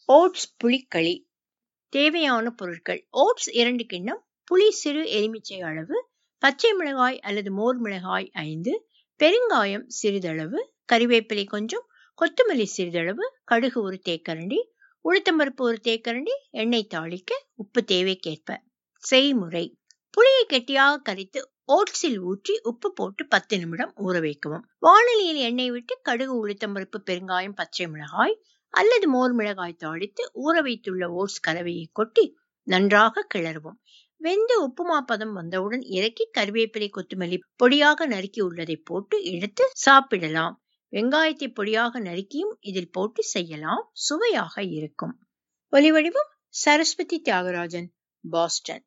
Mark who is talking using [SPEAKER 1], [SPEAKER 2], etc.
[SPEAKER 1] oats புளிக்களி தேவையான பொருட்கள் oats இரண்டு கிண்ணம் புளி சிறு எலுமிச்சை அளவு பச்சை மிளகாய் அல்லது மோர் மிளகாய் ஐந்து பெருங்காயம் சிறிதளவு கறிவேப்பிலை கொஞ்சம் கொத்தமல்லி சிறிதளவு கடுகு ஒரு தேக்கரண்டி உளுத்தம்பருப்பு ஒரு தேக்கரண்டி எண்ணெய் தாளிக்க உப்பு தேவைக்கேற்ப செய்முறை புளியை கெட்டியாக கரைத்து ஓட்ஸில் ஊற்றி உப்பு போட்டு பத்து நிமிடம் ஊற வைக்கவும் வானலியில் எண்ணெய் விட்டு கடுகு உளுத்தம்பருப்பு பெருங்காயம் பச்சை மிளகாய் அல்லது மோர் மிளகாய் தாளித்து ஊற வைத்துள்ள ஓட்ஸ் கலவையை கொட்டி நன்றாக கிளறவும் வெந்து உப்புமா பதம் வந்தவுடன் இறக்கி கருவேப்பிலை கொத்தமல்லி பொடியாக நறுக்கி உள்ளதை போட்டு எடுத்து சாப்பிடலாம் வெங்காயத்தை பொடியாக நறுக்கியும் இதில் போட்டு செய்யலாம் சுவையாக இருக்கும் ஒலிவடிவம் சரஸ்வதி தியாகராஜன் பாஸ்டன்